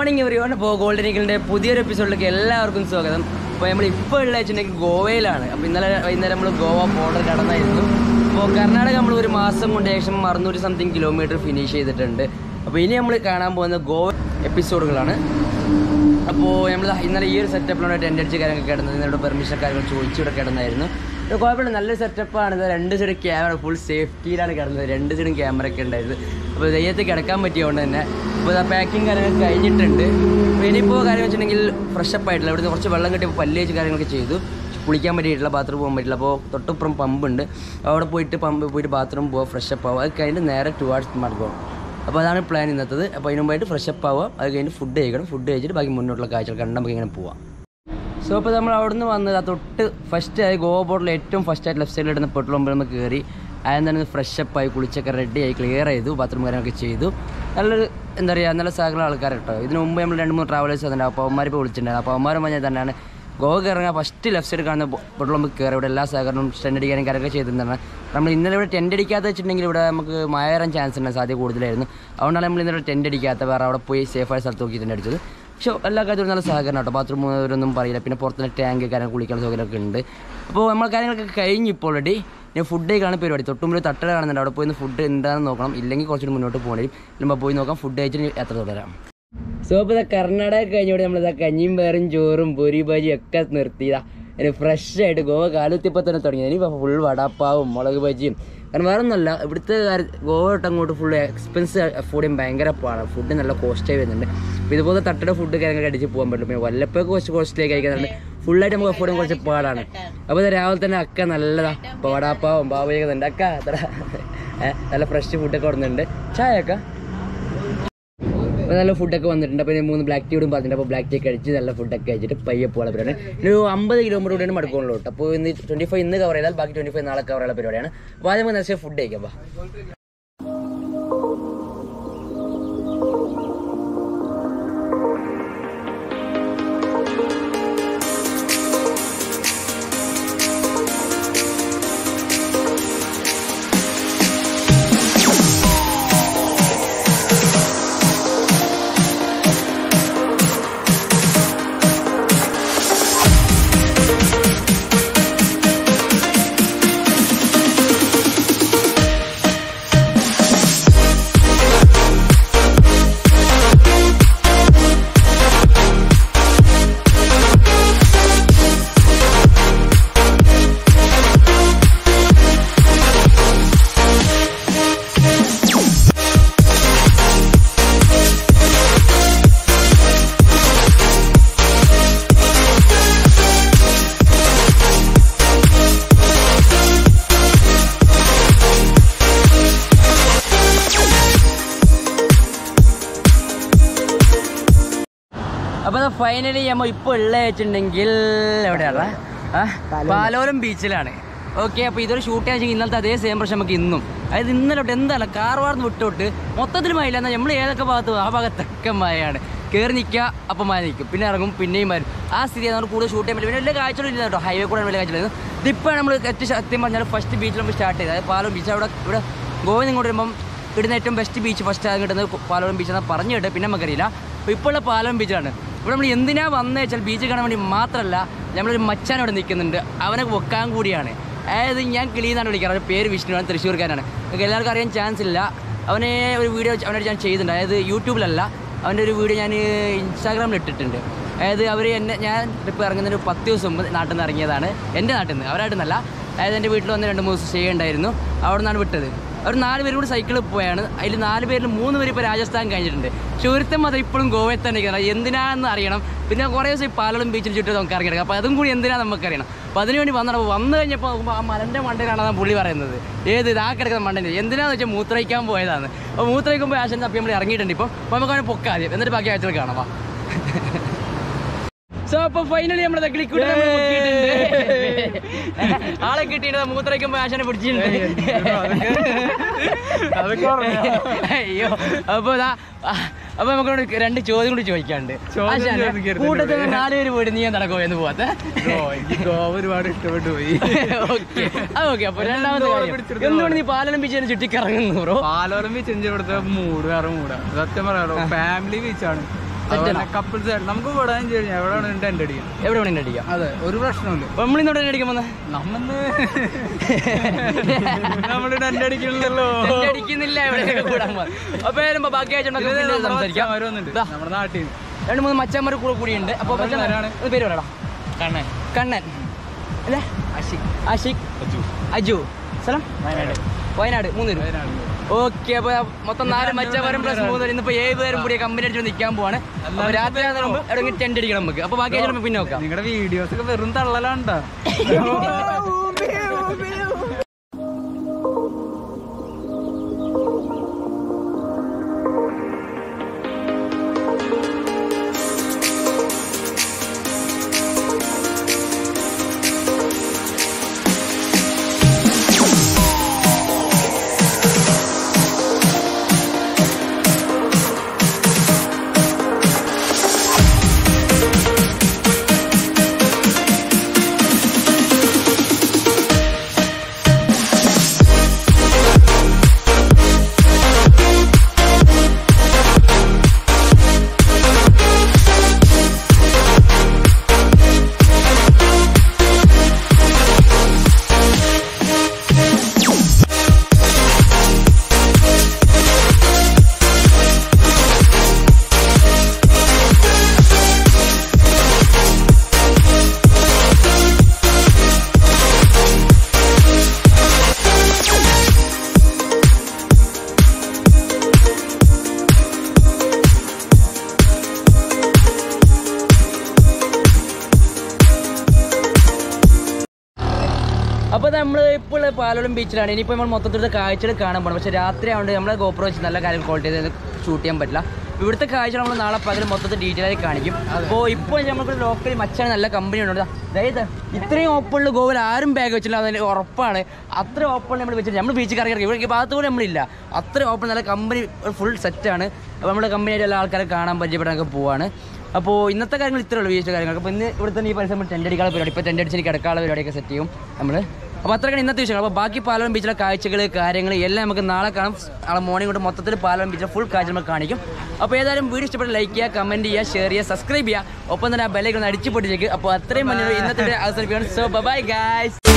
Morning everyone അപ്പോൾ golden ഈഗിളിൻ്റെ പുതിയൊരു എപ്പിസോഡിലേക്ക് എല്ലാവർക്കും സ്വാഗതം അപ്പോൾ നമ്മൾ ഇപ്പോൾ ഉള്ള വെച്ചിട്ടുണ്ടെങ്കിൽ ഗോവയിലാണ് അപ്പോൾ ഇന്നലെ വൈകുന്നേരം നമ്മൾ ഗോവ ബോർഡർ കടന്നായിരുന്നു അപ്പോൾ കർണാടക നമ്മൾ ഒരു മാസം കൊണ്ട് ഏകദേശം അറുന്നൂറ് സംതിങ് കിലോമീറ്റർ ഫിനിഷ് ചെയ്തിട്ടുണ്ട് അപ്പോൾ ഇനി നമ്മൾ കാണാൻ പോകുന്ന ഗോവ എപ്പിസോഡുകളാണ് അപ്പോൾ നമ്മൾ ഇന്നലെ ഈ ഒരു സെറ്റപ്പിലാണ് ടെൻ്റ് അടിച്ച് കാര്യങ്ങൾ കിടന്നത് ഇന്നലെ പെർമിഷൻ കാര്യങ്ങൾ ചോദിച്ചു ഇവിടെ കിടന്നായിരുന്നു ഇത് കുഴപ്പമില്ല നല്ലൊരു സെറ്റപ്പാണ് ഇത് രണ്ട് സൈഡ് ക്യാമറ ഫുൾ സേഫ്റ്റിയിലാണ് കിടന്നത് രണ്ട് സൈഡും ക്യാമറ ഒക്കെ ഉണ്ടായിരുന്നു അപ്പോൾ ദയ്യത്ത് കിടക്കാൻ പറ്റിയതുകൊണ്ട് തന്നെ അപ്പോൾ ഇതാ പാക്കിങ് കാര്യങ്ങൾ കഴിഞ്ഞിട്ടുണ്ട് അപ്പോൾ ഇനിയിപ്പോൾ കാര്യം വെച്ചിട്ടുണ്ടെങ്കിൽ ഫ്രഷപ്പ് ആയിട്ടില്ല ഇവിടുന്ന് കുറച്ച് വെള്ളം കിട്ടിയപ്പോൾ പല്ല് വെച്ച് കാര്യങ്ങളൊക്കെ ചെയ്തു കുളിക്കാൻ പറ്റിയിട്ടില്ല ബാത്റൂം പോകാൻ പറ്റില്ല അപ്പോൾ തൊട്ടിപ്പുറം പമ്പുണ്ട് അവിടെ പോയിട്ട് പമ്പ് പോയിട്ട് ബാത്റൂം പോവുക ഫ്രഷപ്പ് ആവുക അത് കഴിഞ്ഞിട്ട് നേരെ ടുവാർഡ്സ് മർഗോൺ അപ്പോൾ അതാണ് പ്ലാൻ ഇന്നത്തത് അപ്പോൾ അതിന് മുമ്പായിട്ട് ഫ്രഷപ്പ് ആവുക അത് കഴിഞ്ഞ് ഫുഡ് കഴിക്കണം ഫുഡ് കഴിച്ചിട്ട് ബാക്കി മുന്നോട്ടുള്ള കാഴ്ചകൾ കണ്ട് നമുക്ക് ഇങ്ങനെ പോവാം സോ അപ്പോൾ നമ്മൾ അവിടെ നിന്ന് വന്നത് ആ തൊട്ട് ഫസ്റ്റ് ആയി ഗോവ ബോർഡിൽ ഏറ്റവും ഫസ്റ്റ് ആയിട്ട് ലെഫ്റ്റ് സൈഡിൽ ഇടുന്ന പെട്രോൾ പമ്പിൽ നമ്മൾ കയറി ആദ്യം തന്നെ ഫ്രഷപ്പ് ആയി കുളിച്ചൊക്കെ റെഡി ആയി ക്ലിയർ ചെയ്തു ബാത്റൂം കാര്യങ്ങളൊക്കെ ചെയ്തു നല്ലൊരു എന്താ പറയുക നല്ല സകല ആൾക്കാർ കേട്ടോ ഇതിന് മുമ്പ് നമ്മൾ രണ്ട് മൂന്ന് ട്രാവലേഴ്സ് വന്നിട്ടുണ്ട് അപ്പോൾ അവന്മാർ ഇപ്പോൾ വിളിച്ചിട്ടുണ്ടായിരുന്നു അപ്പോൾ അവന്മാരും പറഞ്ഞാൽ തന്നെയാണ് ഗോവ ഇറങ്ങാൻ ഫസ്റ്റ് ലെഫ്റ്റ് സൈഡ് കാണുന്ന പെട്രോൾ പമ്പ് കയറി ഇവിടെ എല്ലാ സഹകരണവും ടെൻ്റ് അടിക്കാനും കാര്യമൊക്കെ ചെയ്തിട്ടുണ്ടാണ് നമ്മൾ ഇന്നലെ ഇവിടെ ടെൻ്റ് അടിക്കാത്ത വെച്ചിട്ടുണ്ടെങ്കിൽ ഇവിടെ നമുക്ക് മഴ വരാൻ ചാൻസ് ഉണ്ട് സാധ്യത കൂടുതലായിരുന്നു അതുകൊണ്ടാണ് നമ്മൾ ഇന്നലെ ടെൻ്റ് അടിക്കാത്ത വേറെ അവിടെ പോയി സേഫായ സ്ഥലത്ത് നോക്കി ടെൻ്റ് അടിച്ചത് പക്ഷേ എല്ലാ കാര്യത്തിലും നല്ല സഹകരണം കേട്ടോ ബാത്റൂം ഒന്നും പറയില്ല പിന്നെ പുറത്തുനിന്ന് ടാങ്ക് കാര്യം കുളിക്കാൻ സൗകര്യമൊക്കെ ഉണ്ട് അപ്പോൾ നമ്മൾ കാര്യങ്ങളൊക്കെ കഴിഞ്ഞു ഇപ്പോൾ ഓൾറെഡി ഞാൻ ഫുഡ് കഴിക്കാണ് പരിപാടി തൊട്ടുമുമ്പിൽ തട്ടല കാണുന്നുണ്ട് അവിടെ പോയി ഫുഡ് എന്താണെന്ന് നോക്കണം ഇല്ലെങ്കിൽ കുറച്ചുകൂടി മുന്നോട്ട് പോകണം ഇല്ലെങ്കിൽ പോയി നോക്കാം ഫുഡ് കഴിച്ചിട്ട് എത്ര തുടരാം സോ ഇപ്പോൾ ഇതാ കർണാടക കഴിഞ്ഞോടെ നമ്മളിതാ കഞ്ഞിയും പേറും ചോറും പൊരി ബജിയും ഒക്കെ നിർത്തിയതാ ഇനി ഫ്രഷ് ആയിട്ട് ഗോവ കാലത്തിപ്പോൾ തന്നെ തുടങ്ങി ഇനി ഫുൾ വടാപ്പാവും മുളക് ബജിയും കാരണം വേറെ ഒന്നല്ല ഇവിടുത്തെ കാര്യം ഗോവ തൊട്ട് അങ്ങോട്ട് ഫുൾ എക്സ്പെൻസ് അഫോർഡ് ചെയ്യാൻ ഭയങ്കര പാടാണ് ഫുഡ് നല്ല കോസ്റ്റായി വരുന്നുണ്ട് അപ്പോൾ ഇതുപോലെ തട്ടയുടെ ഫുഡ് കാര്യങ്ങളൊക്കെ അടിച്ച് പോകാൻ പറ്റും പിന്നെ വല്ലപ്പോഴൊക്കെ കുറച്ച് കോസ്റ്റിലേക്ക് കഴിക്കുന്നുണ്ട് ഫുള്ളായിട്ട് നമുക്ക് അഫോർഡ് ചെയ്യാൻ കുറച്ച് പാടാണ് അപ്പോൾ ഇത് രാവിലെ തന്നെ അക്ക നല്ലതാ ഇപ്പോൾ വടാപ്പാവും ബാബയൊക്കെ ഉണ്ട് അക്ക അത്ര ഏ, നല്ല ഫ്രഷ് ഫുഡൊക്കെ കൊടുക്കുന്നുണ്ട് ചായ അക്ക അപ്പോൾ നല്ല ഫുഡൊക്കെ വന്നിട്ടുണ്ട് അപ്പോൾ മൂന്ന് ബ്ലാക്ക് ടീയോടും പറഞ്ഞിട്ട് അപ്പോൾ ബ്ലാക്ക് ടീ കഴിച്ച് നല്ല ഫുഡൊക്കെ കഴിച്ചിട്ട് പയ്യെ പോകാൻ പരിപാടിയാണ് ഇനി ഒരു അമ്പത് കിലോമീറ്റർ കൂടിയാണ് മടക്കുള്ളൂ കേട്ടോ അപ്പോൾ ഇന്ന് ട്വൻറ്റി ഫൈവ് ഇന്ന് കവർ ചെയ്താൽ ബാക്കി ട്വൻറ്റി ഫൈവ് നാളെ കവർ ചെയ്യുന്ന പരിപാടിയാണ് അപ്പോൾ ആദ്യം നമുക്ക് നേരത്തെ ഫുഡ് കഴിക്കാം വാ അപ്പോൾ ഫൈനലി നമ്മൾ ഇപ്പോൾ ഉള്ള വെച്ചിട്ടുണ്ടെങ്കിൽ എവിടെയാണ് ആ പാലോലം ബീച്ചിലാണ് ഓക്കെ അപ്പോൾ ഇതൊരു ഷൂട്ട് വെച്ചാൽ ഇന്നലത്തെ അതേ സെയിം പ്രശ്നം നമുക്ക് ഇന്നും അതായത് ഇന്നലെ തൊട്ട് എന്താണ് കാർവാർന്ന് വിട്ടോട്ട് മൊത്തത്തിൽ മഴയില്ല എന്നാൽ നമ്മൾ ഏതൊക്കെ ഭാഗത്ത് പോകും, ആ ഭാഗത്തൊക്കെ മഴയാണ് കയറി നിൽക്കുക അപ്പം മഴ നിൽക്കും പിന്നെ ഇറങ്ങും പിന്നെയും വരും ആ സ്ഥിതി നമ്മൾ കൂടുതൽ ഷൂട്ട് ചെയ്യാൻ പറ്റില്ല പിന്നെ വലിയ കാഴ്ചകളും ഇല്ല കേട്ടോ ഹൈവേ കൂടെ വലിയ കാഴ്ച ഇതിപ്പോൾ നമ്മൾ ഏറ്റവും സത്യം പറഞ്ഞാൽ ഫസ്റ്റ് ബീച്ചിൽ നമ്മൾ സ്റ്റാർട്ട് ചെയ്തത് അതായത് പാലോം ബീച്ച് അവിടെ ഇവിടെ ഗോവയിൽ ഇങ്ങോട്ട് വരുമ്പം ഇവിടുന്ന് ഏറ്റവും ബെസ്റ്റ് ബീച്ച് ഫസ്റ്റ് ആദ്യം കിട്ടുന്നത് പാലോളം ബീച്ച് എന്നാണ് പറഞ്ഞു കേട്ട് പിന്നെ നമുക്കറിയില്ല അപ്പോൾ ഇപ്പോൾ ഉള്ള പാലോളം ബീച്ചാണ് ഇവിടെ നമ്മൾ എന്തിനാ വന്നത് വെച്ചാൽ ബീച്ച് കാണാൻ വേണ്ടി മാത്രമല്ല നമ്മളൊരു മച്ചാൻ അവിടെ നിൽക്കുന്നുണ്ട് അവനെ വെക്കാൻ കൂടിയാണ് അതായത് ഞാൻ കിളി എന്നാണ് വിളിക്കാറ് അവൻ്റെ പേര് വിഷ്ണുവാണ് തൃശ്ശൂർക്കാരാണ് നിങ്ങൾക്ക് എല്ലാവർക്കും അറിയാൻ ചാൻസ് ഇല്ല അവനെ ഒരു വീഡിയോ അവനോട് ഞാൻ ചെയ്തിട്ടുണ്ട് അതായത് യൂട്യൂബിലല്ല അവൻ്റെ ഒരു വീഡിയോ ഞാൻ ഇൻസ്റ്റാഗ്രാമിൽ ഇട്ടിട്ടുണ്ട് അതായത് അവർ എന്നെ ഞാൻ ട്രിപ്പ് ഇറങ്ങുന്നതിന് ഒരു പത്ത് ദിവസം മുമ്പ് നാട്ടിൽ നിന്ന് ഇറങ്ങിയതാണ് എൻ്റെ നാട്ടിൽ നിന്ന് അവരായിട്ട് നിന്നല്ല അതായത് എൻ്റെ വീട്ടിൽ വന്ന് രണ്ട് മൂന്ന് ദിവസം സ്റ്റേ ഉണ്ടായിരുന്നു അവിടെ നിന്നാണ് വിട്ടത് അവർ നാല് പേരും കൂടി സൈക്കിളിൽ പോയാണ് അതിൽ നാല് പേരിൽ മൂന്ന് പേര് ഇപ്പോൾ രാജസ്ഥാൻ കഴിഞ്ഞിട്ടുണ്ട് പക്ഷേ ഒരുത്തം അത് ഇപ്പോഴും ഗോവയിൽ തന്നെ നിൽക്കുന്നത് എന്തിനാണെന്ന് അറിയണം പിന്നെ കുറേ ദിവസം ഈ പാലളം ബീച്ചിൽ ചുറ്റും നമുക്ക് അറിയണം അപ്പോൾ അതും കൂടി എന്തിനാ നമുക്കറിയണം അപ്പോൾ അതിനുവേണ്ടി വന്നപ്പോൾ വന്നു കഴിഞ്ഞപ്പോൾ നോക്കുമ്പോൾ ആ മലൻ്റെ മണ്ടയിലാണ് ആ പുള്ളി പറയുന്നത് ഏത് ഇതാ കിടക്കുന്ന മണ്ടൻ്റെ എന്തിനാന്ന് വെച്ചാൽ മൂത്രയിക്കാൻ പോയതാണ് അപ്പോൾ മൂത്രയിക്കുമ്പോൾ ആശൻ തപ്പി നമ്മൾ ഇറങ്ങിയിട്ടുണ്ട് ഇപ്പോൾ അപ്പോൾ നമുക്ക് അവനെ പൊക്കാം ആദ്യം എന്നിട്ട് ബാക്കി ആഴ്ചകൾ കാണാം വാ. സോ അപ്പൊ ഫൈനലി നമ്മുടെ ക്ലിക്കൂടെ ആളെ കിട്ടിയിട്ട് മൂത്രയ്ക്കുമ്പോ ആശാനെ പിടിച്ചിട്ടുണ്ട് അയ്യോ അപ്പൊ ദാ, ആ, അപ്പൊ നമുക്ക് രണ്ട് ചോദ്യം കൂടി ചോദിക്കാണ്ട് ചോദ്യം ആശാനെ, ചോദിക്കരുത് കൂട്ടത്തിൽ നിന്ന് നാലുപേര് പോയിട്ട് നീ എന്താ ഗോവയെന്ന് പോവാത്ത എനിക്ക് ഗോവ ഒരുപാട് ഇഷ്ടപ്പെട്ടു പോയി ഓക്കെ ഓക്കെ അപ്പൊ രണ്ടാമത്തെ ഗോവ കാര്യം പിടിച്ചെടുത്ത് എന്തുകൊണ്ട് നീ പാലനം ബീച്ചിന് ചുറ്റിക്കറങ്ങുന്നു ബ്രോ പാലോളം ബീച്ച് എന്റെ ഇവിടുത്തെ മൂഡ് വേറെ മൂടാ സത്യം പറയാലോ ഫാമിലി ബീച്ചാണ് അതുപോലെ കപ്പിൾസ് നമുക്ക് വിടാൻ കഴിഞ്ഞാൽ എവിടെ വേണമെങ്കിലും ടെന്റ് അടിക്കാം എവിടെ വേണമെങ്കിലും അടിക്കാം അതെ ഒരു പ്രശ്നമില്ല അപ്പൊ നമ്മളിന്നോട് അടിക്കാൻ വന്നേ നമ്മന്ന് നമ്മള് ടെന്റ് അടിക്കണല്ലോ ടെന്റ് അടിക്കുന്നില്ല എവിടെയൊക്കെ കൂടാൻ പോകുന്നത്. അപ്പൊ ഏതായാലും ബാക്കി ആഴ്ച സംസാരിക്കാം വരുന്നുണ്ട് ദാ. നമ്മുടെ നാട്ടിൽ നിന്ന് രണ്ട് മൂന്ന് മച്ചന്മാർ കൂടെ കൂടിയുണ്ട് അപ്പൊ മച്ചാന്മാര് ആരാണ്? ഒന്ന് പേര് പറയടാ കണ്ണേ കണ്ണൻ അല്ലേ അശി ആഷിഖ് അജു സ്ഥലം വയനാട് മൂന്ന് പേര് വയനാട്. ഓക്കെ അപ്പൊ മൊത്തം നാല് മച്ചവരും പ്ലസ് മൂന്ന് പേര് ഇന്നിപ്പോ ഏഴ് പേരും കൂടി കമ്പനി അടിച്ച് നിൽക്കാൻ പോവാണ് അപ്പൊ രാത്രി ആകുമ്പോൾ എവിടെയെങ്കിലും ടെന്റ് അടിക്കണം നമുക്ക് അപ്പൊ ബാക്കി ആഴ്ച പിന്നെ നോക്കാം നിങ്ങളുടെ വീഡിയോസ് ഒക്കെ വെറും തള്ളലാണ്ടാ അപ്പോൾ നമ്മൾ ഇപ്പോൾ പാലോളം ബീച്ചിലാണ് ഇനിയിപ്പോൾ നമ്മൾ മൊത്തത്തിലത്തെ കാഴ്ചകൾ കാണാൻ പോകണം പക്ഷേ രാത്രി ആയതുകൊണ്ട് നമ്മളെ ഗോപ്രോ വെച്ച് നല്ല കാര്യം ക്വാളിറ്റി ചെയ്ത് ഷൂട്ട് ചെയ്യാൻ പറ്റില്ല ഇവിടുത്തെ കാഴ്ച നമ്മൾ നാളെ പകൽ മൊത്തത്തിൽ ഡീറ്റെയിൽ ആയി കാണിക്കും അപ്പോൾ ഇപ്പോൾ നമുക്ക് ലോക്കൽ മച്ചാണ് നല്ല കമ്പനി ഉണ്ട് അതായത് ഇത്രയും ഓപ്പണിൽ ഗോവൽ ആരും ബാഗ് വെച്ചില്ല അതിന് ഉറപ്പാണ് അത്ര ഓപ്പൺ നമ്മൾ വെച്ചിട്ട് നമ്മൾ ബീച്ച് കറങ്ങി ഇറങ്ങി ഇവിടെ ഭാഗത്ത് കൂടെ നമ്മളില്ല അത്ര ഓപ്പൺ നല്ല കമ്പനി ഫുൾ സെറ്റാണ് അപ്പോൾ നമ്മുടെ കമ്പനിയായിട്ട് എല്ലാ ആൾക്കാരെ കാണാൻ പരിചയപ്പെടാനൊക്കെ പോവാണ് അപ്പോൾ ഇന്നത്തെ കാര്യങ്ങൾ ഇത്രേ ഉള്ളൂ വീഴ്ച കാര്യങ്ങൾ അപ്പോൾ ഇന്ന് ഇവിടെ തന്നെ ഈ പരിസരം ടെൻ്റ് അടിക്കാനുള്ള പരിപാടി ഇപ്പോൾ ടെൻ്റ് അടിച്ച് കിടക്കാനുള്ള പരിപാടിയൊക്കെ സെറ്റ് ചെയ്യും നമ്മൾ അപ്പോൾ അത്രയ്ക്കാണ് ഇന്നത്തെ വിഷയങ്ങൾ അപ്പോൾ ബാക്കി പാലം ബീച്ചിലെ കാഴ്ചകൾ കാര്യങ്ങൾ എല്ലാം നമുക്ക് നാളെ കാണാം നാളെ മോർണിംഗ് കൊണ്ട് മൊത്തത്തിൽ പാലം ബീച്ചിലെ ഫുൾ കാഴ്ച നമുക്ക് കാണിക്കും അപ്പോൾ ഏതായാലും വീഡിയോ ഇഷ്ടപ്പെട്ട ലൈക്ക് ചെയ്യുക കമൻറ്റ് ചെയ്യുക ഷെയർ ചെയ്യുക സബ്സ്ക്രൈബ് ചെയ്യുക ഒപ്പം തന്നെ ആ ബെല്ലൈക്ക് ഒന്ന് അടിച്ചു പൊട്ടിച്ചേക്ക് അപ്പോൾ അത്രയും മഞ്ഞ ഇന്നത്തെ അവസരം സോ ബൈ ഗായ്സ്